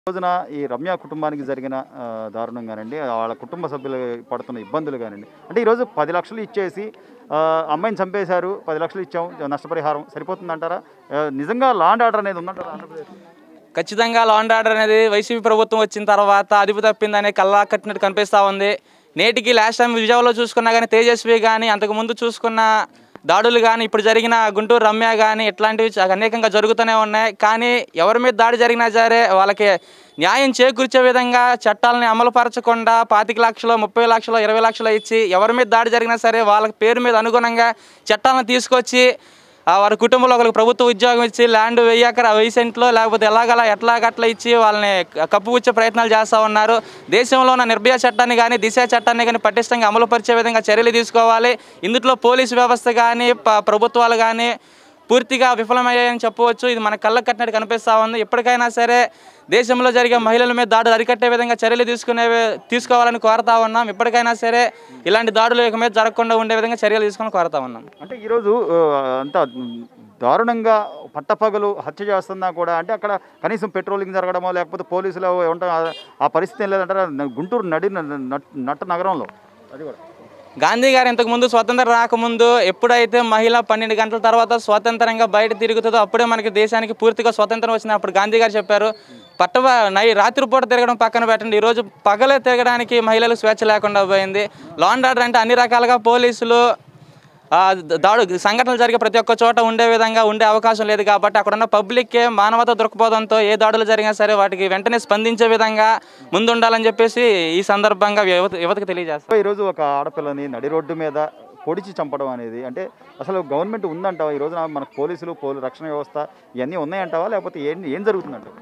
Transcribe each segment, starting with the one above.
రోజున ఈ రమ్య కుటుంబానికి జరిగిన ఆ, దారుణం కానివ్వండి వాళ్ళ కుటుంబ సభ్యులు పడుతున్న ఇబ్బందులు కానివ్వండి అంటే ఈరోజు పది లక్షలు ఇచ్చేసి ఆ, అమ్మాయిని చంపేశారు పది లక్షలు ఇచ్చాం నష్టపరిహారం సరిపోతుందంటారా ఆ, నిజంగా లాండ్ ఆర్డర్ అనేది ఉందంటారా ఆంధ్రప్రదేశ్ ఖచ్చితంగా లా అండ్ ఆర్డర్ అనేది వైసీపీ ప్రభుత్వం వచ్చిన తర్వాత అదుపు తప్పిందనే కల్లా కట్టినట్టు కనిపిస్తూ ఉంది నేటికి లాస్ట్ టైం విజయవాడలో చూసుకున్నా కానీ తేజస్వి కానీ అంతకుముందు చూసుకున్న దాడులు కానీ ఇప్పుడు జరిగిన గుంటూరు రమ్య కానీ ఇట్లాంటివి చా- అనేకంగా జరుగుతూనే ఉన్నాయి కానీ ఎవరి మీద దాడి జరిగినా సరే వాళ్ళకి న్యాయం చేకూర్చే విధంగా చట్టాలని అమలుపరచకుండా పాతిక లక్షలు ముప్పై లక్షలు ఇరవై లక్షలు ఇచ్చి ఎవరి మీద దాడి జరిగినా సరే వాళ్ళ పేరు మీద అనుగుణంగా చట్టాలను తీసుకొచ్చి ఆ వారి కుటుంబంలో ఒకరికి ప్రభుత్వ ఉద్యోగం ఇచ్చి ల్యాండ్ వెయ్యి ఎకరా వెయ్యి సెంట్లో లేకపోతే ఎలాగలా ఎట్లాగట్లా ఇచ్చి వాళ్ళని కప్పుపుచ్చే ప్రయత్నాలు చేస్తూ ఉన్నారు దేశంలో ఉన్న నిర్భయ చట్టాన్ని కానీ దిశ చట్టాన్ని కానీ పటిష్టంగా అమలుపరిచే విధంగా చర్యలు తీసుకోవాలి ఇందులో పోలీసు వ్యవస్థ కానీ ప- ప్రభుత్వాలు కానీ పూర్తిగా విఫలమయ్యాయని చెప్పవచ్చు ఇది మన కళ్ళకు కట్టినట్టు కనిపిస్తూ ఉంది ఎప్పటికైనా సరే దేశంలో జరిగే మహిళల మీద దాడులు అరికట్టే విధంగా చర్యలు తీసుకునే తీసుకోవాలని కోరుతా ఉన్నాం ఇప్పటికైనా సరే ఇలాంటి దాడులు ఇక మీద జరగకుండా ఉండే విధంగా చర్యలు తీసుకొని కోరుతా ఉన్నాం అంటే ఈరోజు ఆ, అంత దారుణంగా పట్టపగలు హత్య చేస్తున్నా కూడా అంటే అక్కడ కనీసం పెట్రోలింగ్ జరగడమో లేకపోతే పోలీసులు ఉంటా ఆ పరిస్థితి ఏం లేదంటారా గుంటూరు నడి నట్- నట్ట నగరంలో అది కూడా గాంధీ గారు ఇంతకు ముందు స్వతంత్రం రాకముందు ఎప్పుడైతే మహిళ పన్నెండు గంటల తర్వాత స్వతంత్రంగా బయట తిరుగుతుందో అప్పుడే మనకి దేశానికి పూర్తిగా స్వతంత్రం వచ్చింది అప్పుడు గాంధీ గారు చెప్పారు పట్టవ నై రాత్రిపూట తిరగడం పక్కన పెట్టండి ఈరోజు పగలే తిరగడానికి మహిళలకు స్వేచ్ఛ లేకుండా పోయింది లాండ్ ఆర్డర్ అంటే అన్ని రకాలుగా పోలీసులు ఆ, దాడు సంఘటనలు జరిగే ప్రతి ఒక్క చోట ఉండే విధంగా ఉండే అవకాశం లేదు కాబట్టి అక్కడ ఉన్న పబ్లిక్కే మానవత దృక్పథంతో ఏ దాడులు జరిగినా సరే వాటికి వెంటనే స్పందించే విధంగా ముందుండాలని చెప్పేసి ఈ సందర్భంగా యువత యువతకు తెలియజేస్తాం ఈరోజు ఒక ఆడపిల్లని నడి రోడ్డు మీద పొడిచి చంపడం అనేది అంటే అసలు గవర్నమెంట్ ఉందంటావా ఈ రోజున మనకు పోలీసులు పోలీ రక్షణ వ్యవస్థ ఇవన్నీ ఉన్నాయంటావా లేకపోతే ఏం ఏం జరుగుతుందంటావు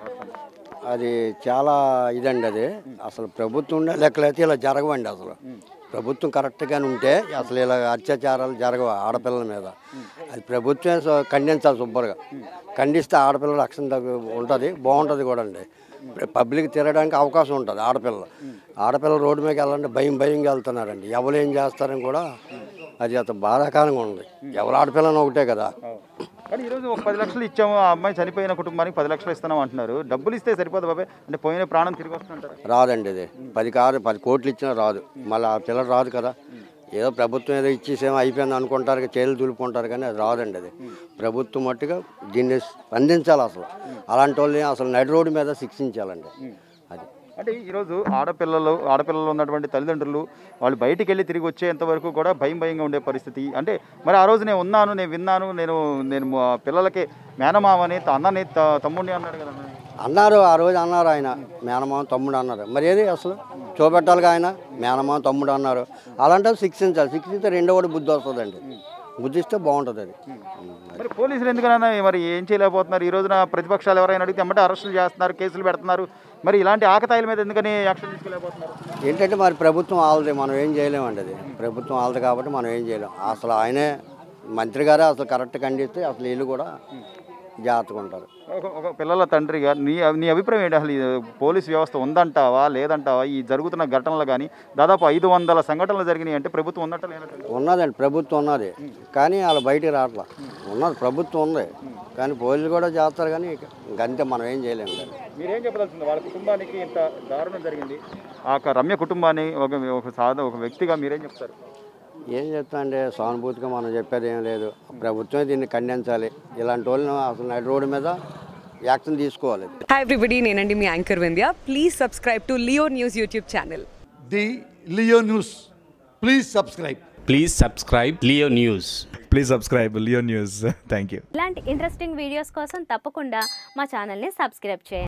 అది చాలా ఇదండి అది అసలు ప్రభుత్వం ఉండే లెక్కలైతే ఇలా జరగవండి అసలు ప్రభుత్వం కరెక్ట్గానే ఉంటే అసలు ఇలా అత్యాచారాలు జరగవు ఆడపిల్లల మీద అది ప్రభుత్వం సో- ఖండించాలి శుభ్రంగా ఖండిస్తే ఆడపిల్లల రక్షణ ఉంటుంది బాగుంటుంది కూడా అండి పబ్లిక్ తిరగడానికి అవకాశం ఉంటుంది ఆడపిల్లలు ఆడపిల్లలు రోడ్డు మీదకి వెళ్ళాలంటే భయం భయంగా వెళ్తున్నారండి ఎవరు ఏం చేస్తారని కూడా అది అంత బాధాకరంగా ఉంది ఎవరు ఆడపిల్లని ఒకటే కదా కానీ ఈరోజు ఒక పది లక్షలు ఇచ్చాము ఆ అమ్మాయి చనిపోయిన కుటుంబానికి పది లక్షలు ఇస్తున్నాం అంటున్నారు డబ్బులు ఇస్తే సరిపోదు బాబాయ్ అంటే పోయిన ప్రాణం తిరిగి వస్తుంటారు రాదండి ఇది పది కారు పది కోట్లు ఇచ్చినా రాదు మళ్ళీ ఆ పిల్లలు రాదు కదా ఏదో ప్రభుత్వం ఏదో ఇచ్చేసేమో అయిపోయింది అనుకుంటారు కదా, చేతులు దులుపుకుంటారు కానీ అది రాదండి అది ప్రభుత్వం మట్టుగా దీన్ని స్పందించాలి అసలు అలాంటి వాళ్ళని అసలు నడి రోడ్డు మీద శిక్షించాలండి అది అంటే ఈరోజు ఆడపిల్లలు ఆడపిల్లలు ఉన్నటువంటి తల్లిదండ్రులు వాళ్ళు బయటికి వెళ్ళి తిరిగి వచ్చేంత వరకు కూడా భయం భయంగా ఉండే పరిస్థితి అంటే మరి ఆ రోజు నేను ఉన్నాను నేను విన్నాను నేను నేను మా పిల్లలకి మేనమామని త- అన్నని త- తమ్ముడిని అన్నాడు కదా అన్నారు ఆ రోజు అన్నారు ఆయన మేనమామ తమ్ముడు అన్నారు మరి ఏది అసలు చూపెట్టాలిగా ఆయన మేనమామ తమ్ముడు అన్నారు అలాంటి శిక్షించాలి శిక్షిస్తే రెండో కూడా బుద్ధి వస్తుందండి బుద్ధి ఇస్తే బాగుంటుంది అది మరి పోలీసులు ఎందుకన్నా మరి ఏం చేయలేకపోతున్నారు ఈ రోజున ప్రతిపక్షాలు ఎవరైనా అడిగితే ఎమ్మటే అరెస్టులు చేస్తున్నారు కేసులు పెడుతున్నారు మరి ఇలాంటి ఆకతాయిల మీద ఎందుకని యాక్షన్ తీసుకోలేకపోతున్నారు ఏంటంటే మరి ప్రభుత్వం ఆల్ది మనం ఏం చేయలేమండి అది ప్రభుత్వం ఆల్ది కాబట్టి మనం ఏం చేయలేం అసలు ఆయనే మంత్రి గారే అసలు కరెక్ట్ ఖండిస్తే అసలు వీళ్ళు కూడా జాగ్రత్తగా ఉంటారు ఒక ఒక పిల్లల తండ్రిగా నీ నీ అభిప్రాయం ఏంటి అసలు ఈ పోలీస్ వ్యవస్థ ఉందంటావా లేదంటావా ఈ జరుగుతున్న ఘటనలు కానీ దాదాపు ఐదు వందల సంఘటనలు జరిగినాయి అంటే ప్రభుత్వం ఉన్నట్ట లేనట్టు ఉన్నదండి ప్రభుత్వం ఉన్నది కానీ వాళ్ళు బయటికి రావట్లా ఉన్నది ప్రభుత్వం ఉంది కానీ పోలీసులు కూడా చేస్తారు కానీ ఇక ఇంకంతే మనం ఏం చేయలేము దాన్ని మీరేం చెప్పదలుచుంది వాళ్ళ కుటుంబానికి ఇంత దారుణం జరిగింది ఆ యొక్క రమ్య కుటుంబాన్ని ఒక ఒక సాధ ఒక వ్యక్తిగా మీరేం చెప్తారు ఏం చెప్తాండి సానుభూతిగా మనం చెప్పేది ఏం లేదు ప్రభుత్వమే దీన్ని ఖండించాలి ఇలాంటి వాళ్ళని అసలు నడి రోడ్డు మీద యాక్షన్ తీసుకోవాలి హాయ్ ఎవ్రీబడి నేనండి మీ anchor Vindhya please subscribe to Leo News YouTube channel the Leo News. Please subscribe. Please subscribe Leo News. Please subscribe Leo News thank you ఇలాంటి ఇంట్రెస్టింగ్ వీడియోస్ కోసం తప్పకుండా మా ఛానల్ని సబ్స్క్రైబ్ చేయండి